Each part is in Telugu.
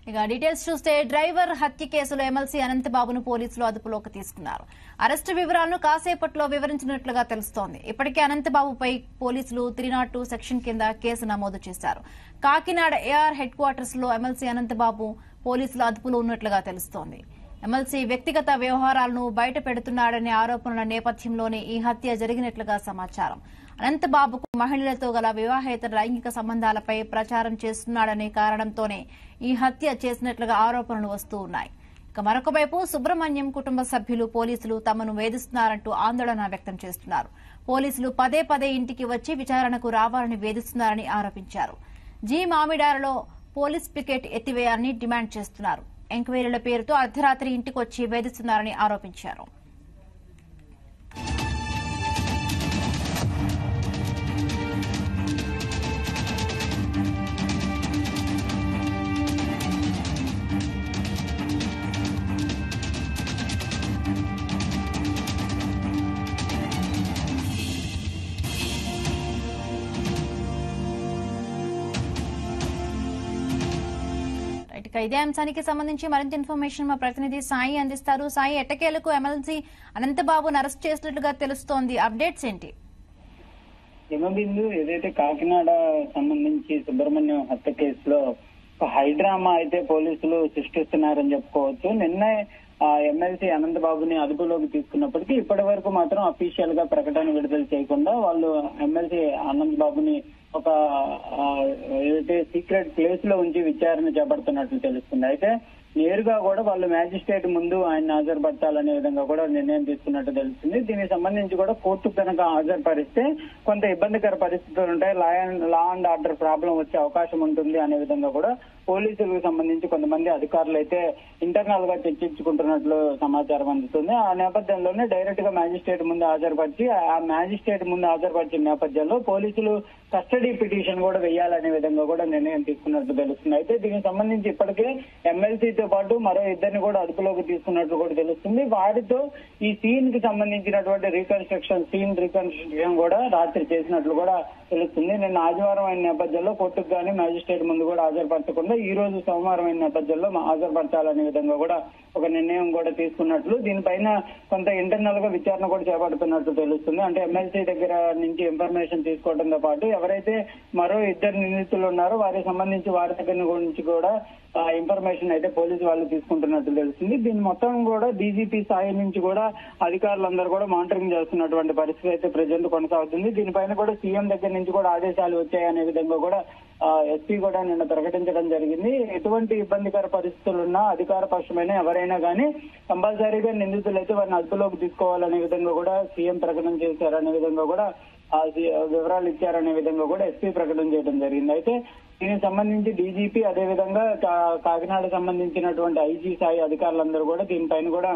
ఇక డీటెయిల్స్ చూస్తే డ్రైవర్ హత్య కేసులో ఎమ్మెల్సీ అనంతబాబును పోలీసులు అదుపులోకి తీసుకున్నారు అరెస్టు వివరాలను కాసేపట్లో వివరించినట్లుగా తెలుస్తోంది ఇప్పటికే అనంతబాబుపై పోలీసులు త్రీ నాట్ టూ సెక్షన్ కింద కేసు నమోదు చేశారు కాకినాడ ఏఆర్ హెడ్ క్వార్టర్స్ లో ఎమ్మెల్సీ అనంతబాబు పోలీసుల అదుపులో ఉన్నట్లుగా తెలుస్తోంది ఎమ్మెల్సీ వ్యక్తిగత వ్యవహారాలను బయట పెడుతున్నాడనే ఆరోపణల నేపథ్యంలోనే ఈ హత్య జరిగినట్లుగా సమాచారం అనంతబాబుకు మహిళలతో గల వివాహేతర లైంగిక సంబంధాలపై ప్రచారం చేస్తున్నాడనే కారణంతోనే ఈ హత్య చేసినట్లుగా ఆరోపణలు వస్తూ ఉన్నాయి ఇక మరొక వైపు సుబ్రహ్మణ్యం కుటుంబ సభ్యులు పోలీసులు తమను వేధిస్తున్నారంటూ ఆందోళన వ్యక్తం చేస్తున్నారు పోలీసులు పదే పదే ఇంటికి వచ్చి విచారణకు రావాలని వేధిస్తున్నారని ఆరోపించారు జీ మామిడారలో పోలీస్ పికెట్ ఎత్తివేయాలని డిమాండ్ చేస్తున్నారు ఎంక్వైరీల పేరుతో అర్ధరాత్రి ఇంటికొచ్చి వేధిస్తున్నారని ఆరోపించారు రైట్ ఇక ఇదే అంశానికి సంబంధించి మరింత ఇన్ఫర్మేషన్ మా ప్రతినిధి సాయి అందిస్తారు సాయి ఎట్టకేలకు ఎమ్మెల్సీ అనంతబాబును అరెస్ట్ చేసినట్లుగా తెలుస్తోంది అప్డేట్స్ ఏంటి హిమబిందు ఏదైతే కాకినాడ సంబంధించి సుబ్రహ్మణ్యం హత్య కేసులో ఒక హైడ్రామా అయితే పోలీసులు సృష్టిస్తున్నారని చెప్పుకోవచ్చు నిన్నే ఆ ఎమ్మెల్సీ అనంతబాబుని అదుపులోకి తీసుకున్నప్పటికీ ఇప్పటి వరకు మాత్రం అఫీషియల్ గా ప్రకటన విడుదల చేయకుండా వాళ్ళు ఎమ్మెల్సీ అనంతబాబుని ఒక ఆ, ఏదైతే సీక్రెట్ ప్లేస్ లో ఉంచి విచారణ చేపడుతున్నట్లు తెలుస్తుంది అయితే నేరుగా కూడా వాళ్ళు మ్యాజిస్ట్రేట్ ముందు ఆయన హాజరుపరచాలనే విధంగా కూడా నిర్ణయం తీసుకున్నట్టు తెలుస్తుంది దీనికి సంబంధించి కూడా కోర్టు కనుక హాజరుపరిస్తే కొంత ఇబ్బందికర పరిస్థితులు ఉంటాయి law and law and order problem వచ్చే అవకాశం ఉంటుంది అనే విధంగా కూడా పోలీసులకు సంబంధించి కొంతమంది అధికారులు అయితే ఇంటర్నల్ గా చర్చించుకుంటున్నట్లు సమాచారం అందుతుంది ఆ నేపథ్యంలోనే డైరెక్ట్ గా మ్యాజిస్ట్రేట్ ముందు హాజరుపరిచి ఆ మ్యాజిస్ట్రేట్ ముందు హాజరుపరిచిన నేపథ్యంలో పోలీసులు కస్టడీ పిటిషన్ కూడా వేయాలనే విధంగా కూడా నిర్ణయం తీసుకున్నట్టు తెలుస్తుంది అయితే దీనికి సంబంధించి ఇప్పటికే ఎమ్మెల్సీతో పాటు మరో ఇద్దరిని కూడా అదుపులోకి తీసుకున్నట్లు కూడా తెలుస్తుంది వారితో ఈ సీన్ కి సంబంధించినటువంటి రీకన్స్ట్రక్షన్ సీన్ రీకన్స్ట్రక్షన్ కూడా రాత్రి చేసినట్లు కూడా తెలుస్తుంది నిన్న ఆదివారం అయిన నేపథ్యంలో కోర్టుకు గానీ మ్యాజిస్ట్రేట్ ముందు కూడా హాజరుపరచకుండా ఈ రోజు సోమవారం అయిన నేపథ్యంలో హాజరుపరచాలనే విధంగా కూడా ఒక నిర్ణయం కూడా తీసుకున్నట్లు దీనిపైన కొంత ఇంటర్నల్ గా విచారణ కూడా చేపడుతున్నట్లు తెలుస్తుంది అంటే ఎమ్మెల్సీ దగ్గర నుంచి ఇన్ఫర్మేషన్ తీసుకోవడంతో పాటు ఎవరైతే మరో ఇద్దరు నిందితులు ఉన్నారో వారికి సంబంధించి వారి దగ్గర నుంచి కూడా ఆ ఇన్ఫర్మేషన్ అయితే పోలీసు వాళ్ళు తీసుకుంటున్నట్టు తెలుస్తుంది దీని మొత్తం కూడా డీజీపీ స్థాయి నుంచి కూడా అధికారులందరూ కూడా మానిటరింగ్ చేస్తున్నటువంటి పరిస్థితి అయితే ప్రజెంట్ కొనసాగుతుంది దీనిపైన కూడా సీఎం దగ్గర నుంచి కూడా ఆదేశాలు వచ్చాయనే విధంగా కూడా ఎస్పీ కూడా నిన్న ప్రకటించడం జరిగింది ఎటువంటి ఇబ్బందికర పరిస్థితులు ఉన్నా అధికార పక్షమైన ఎవరైనా కానీ కంపల్సరీగా నిందితులు అయితే వారిని అదుపులోకి తీసుకోవాలనే విధంగా కూడా సీఎం ప్రకటన చేశారనే విధంగా కూడా ఆ సి- వివరాలు ఇచ్చారనే విధంగా కూడా ఎస్పీ ప్రకటన చేయడం జరిగింది అయితే దీనికి సంబంధించి డీజీపీ అదేవిధంగా కా- కాకినాడ సంబంధించినటువంటి ఐజీ స్థాయి అధికారులందరూ కూడా దీనిపైన కూడా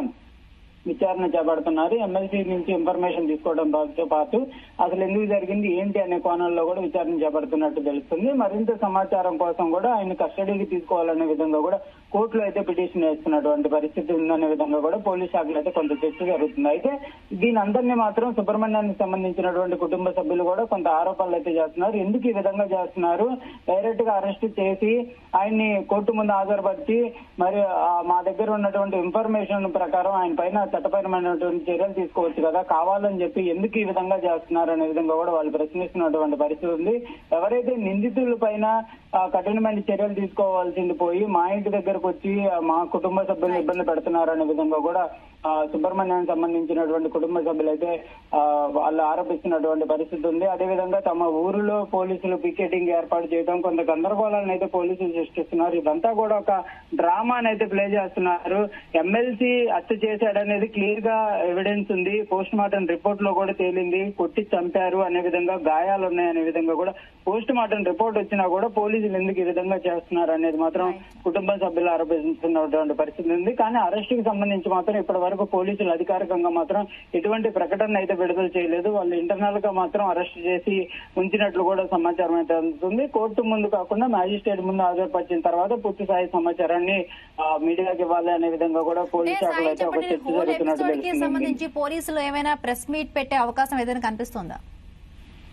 విచారణ చేపడుతున్నారు ఎమ్మెల్సీ నుంచి ఇన్ఫర్మేషన్ తీసుకోవడం తో పాటు అసలు ఎందుకు జరిగింది ఏంటి అనే కోణంలో కూడా విచారణ చేపడుతున్నట్టు తెలుస్తుంది మరింత సమాచారం కోసం కూడా ఆయన కస్టడీకి తీసుకోవాలనే విధంగా కూడా కోర్టులో అయితే పిటిషన్ వేస్తున్నటువంటి పరిస్థితి ఉందనే విధంగా కూడా పోలీస్ శాఖలో అయితే కొంత చర్చ జరుగుతుంది అయితే దీని అందరినీ మాత్రం సుబ్రహ్మణ్యానికి సంబంధించినటువంటి కుటుంబ సభ్యులు కూడా కొంత ఆరోపణలు అయితే చేస్తున్నారు ఎందుకు ఈ విధంగా చేస్తున్నారు డైరెక్ట్ గా అరెస్ట్ చేసి ఆయన్ని కోర్టు ముందు హాజరుపరిచి మరి ఆ మా దగ్గర ఉన్నటువంటి ఇన్ఫర్మేషన్ ప్రకారం ఆయన పైన చట్టపరమైనటువంటి చర్యలు తీసుకోవచ్చు కదా కావాలని చెప్పి ఎందుకు ఈ విధంగా చేస్తున్నారు అనే విధంగా కూడా వాళ్ళు ప్రశ్నిస్తున్నటువంటి పరిస్థితి ఉంది ఎవరైతే నిందితుల పైన ఆ, కఠినమైన చర్యలు తీసుకోవాల్సింది పోయి మా ఇంటి దగ్గరకు వచ్చి ఆ, మా కుటుంబ సభ్యులను ఇబ్బంది పెడుతున్నారు అనే విధంగా కూడా ఆ, సుబ్రహ్మణ్యానికి సంబంధించినటువంటి కుటుంబ సభ్యులైతే ఆ, వాళ్ళు ఆరోపిస్తున్నటువంటి పరిస్థితి ఉంది అదేవిధంగా తమ ఊరిలో పోలీసులు పికెటింగ్ ఏర్పాటు చేయడం కొంత గందరగోళాలను అయితే పోలీసులు సృష్టిస్తున్నారు ఇదంతా కూడా ఒక డ్రామాని అయితే ప్లే చేస్తున్నారు ఎమ్మెల్సీ హత్య చేశాడనేది క్లియర్ గా ఎవిడెన్స్ ఉంది పోస్ట్ మార్టం రిపోర్ట్ లో కూడా తేలింది కొట్టి చంపారు అనే విధంగా గాయాలు ఉన్నాయనే విధంగా కూడా పోస్ట్ మార్టం రిపోర్ట్ వచ్చినా కూడా పోలీసులు ఎందుకు ఈ విధంగా చేస్తున్నారు అనేది మాత్రం కుటుంబ సభ్యులు ఆరోపిస్తున్నటువంటి పరిస్థితి ఉంది కానీ అరెస్ట్ కి సంబంధించి మాత్రం ఇప్పటి వరకు పోలీసులు అధికారికంగా మాత్రం ఎటువంటి ప్రకటన అయితే విడుదల చేయలేదు వాళ్ళు ఇంటర్నల్ గా మాత్రం అరెస్ట్ చేసి ఉంచినట్లు కూడా సమాచారం అయితే అందుతుంది కోర్టు ముందు కాకుండా మ్యాజిస్ట్రేట్ ముందు హాజరుపరిచిన తర్వాత పూర్తి స్థాయి సమాచారాన్ని ఆ, మీడియాకి ఇవ్వాలి అనే విధంగా కూడా పోలీస్ అంటే శాఖలో సాయి అయితే ఒక చెప్పండి చర్చ హోల్ జరుగుతున్నట్టు ఎపిసోడ్ కి తెలుస్తుంది సంబంధించి పోలీసులు ఏమైనా ప్రెస్ మీట్ పెట్టే అవకాశం ఏదైనా కనిపిస్తుందా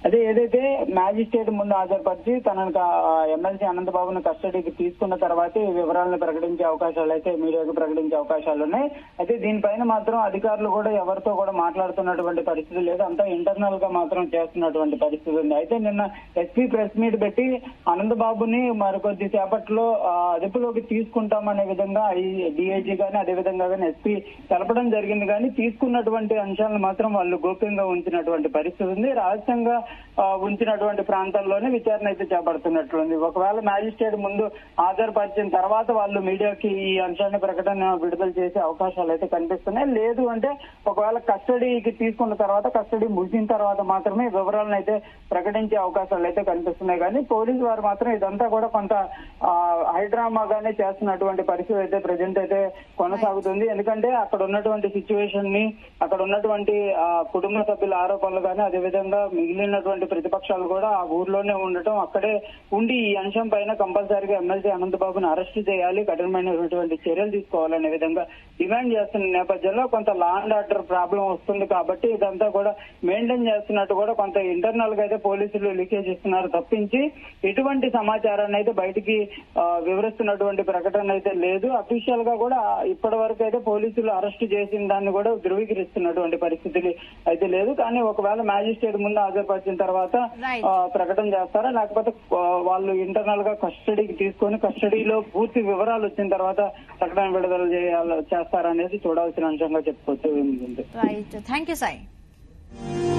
అదే ఏదైతే మ్యాజిస్ట్రేట్ ముందు హాజరుపరిచి తనను ఎమ్మెల్సీ అనంతబాబును కస్టడీకి తీసుకున్న తర్వాత ఈ వివరాలను ప్రకటించే అవకాశాలు అయితే మీడియాకు ప్రకటించే అవకాశాలు ఉన్నాయి అయితే దీనిపైన మాత్రం అధికారులు కూడా ఎవరితో కూడా మాట్లాడుతున్నటువంటి పరిస్థితి లేదు అంతా ఇంటర్నల్ గా మాత్రం చేస్తున్నటువంటి పరిస్థితి ఉంది అయితే నిన్న ఎస్పీ ప్రెస్ మీట్ పెట్టి అనంతబాబుని మరికొద్ది సేపట్లో ఆ, అదుపులోకి తీసుకుంటామనే విధంగా ఈ డిఐజీ గానీ అదే విధంగా కానీ ఎస్పీ తెలపడం జరిగింది కానీ తీసుకున్నటువంటి అంశాలను మాత్రం వాళ్ళు గోప్యంగా ఉంచినటువంటి పరిస్థితి ఉంది రహస్యంగా ఆ, ఉంచినటువంటి ప్రాంతాల్లోనే విచారణ అయితే చేపడుతున్నట్లుంది ఒకవేళ మ్యాజిస్ట్రేట్ ముందు హాజరుపరిచిన తర్వాత వాళ్ళు మీడియాకి ఈ అంశాన్ని ప్రకటన విడుదల చేసే అవకాశాలు అయితే కనిపిస్తున్నాయి లేదు అంటే ఒకవేళ కస్టడీకి తీసుకున్న తర్వాత కస్టడీ ముగిసిన తర్వాత మాత్రమే వివరాలను అయితే ప్రకటించే అవకాశాలు అయితే కనిపిస్తున్నాయి కానీ పోలీసు వారు మాత్రం ఇదంతా కూడా కొంత ఆ, హైడ్రామాగానే చేస్తున్నటువంటి పరిస్థితి అయితే ప్రజెంట్ అయితే కొనసాగుతుంది ఎందుకంటే అక్కడ ఉన్నటువంటి సిచ్యువేషన్ ని అక్కడ ఉన్నటువంటి ఆ, కుటుంబ సభ్యుల ఆరోపణలు కానీ అదేవిధంగా మిగిలినటువంటి ప్రతిపక్షాలు కూడా ఆ ఊర్లోనే ఉండటం అక్కడే ఉండి ఈ అంశం పైన కంపల్సరీగా ఎమ్మెల్సీ అనంతబాబును అరెస్ట్ చేయాలి కఠినమైనటువంటి చర్యలు తీసుకోవాలనే విధంగా డిమాండ్ చేస్తున్న నేపథ్యంలో కొంత లా అండ్ ఆర్డర్ ప్రాబ్లం వస్తుంది కాబట్టి ఇదంతా కూడా మెయింటైన్ చేస్తున్నట్టు కూడా కొంత ఇంటర్నల్ గా అయితే పోలీసులు లీకేజ్ ఇస్తున్నారు తప్పించి ఎటువంటి సమాచారాన్ని అయితే బయటికి ఆ, వివరిస్తున్నటువంటి ప్రకటన అయితే లేదు అఫీషియల్ గా కూడా ఇప్పటి వరకు అయితే పోలీసులు అరెస్ట్ చేసిన దాన్ని కూడా ధృవీకరిస్తున్నటువంటి పరిస్థితి అయితే లేదు కానీ ఒకవేళ మ్యాజిస్ట్రేట్ ముందు హాజరుపరిచిన తర్వాత Right. ఆ, ప్రకటన చేస్తారా లేకపోతే ఆ, వాళ్ళు ఇంటర్నల్ గా కస్టడీకి తీసుకొని కస్టడీలో పూర్తి వివరాలు వచ్చిన తర్వాత ప్రకటన విడుదల చేయాలి చేస్తారనేది చూడాల్సిన అంశంగా చెప్పుకోవచ్చు రైట్ థ్యాంక్ యూ సాయి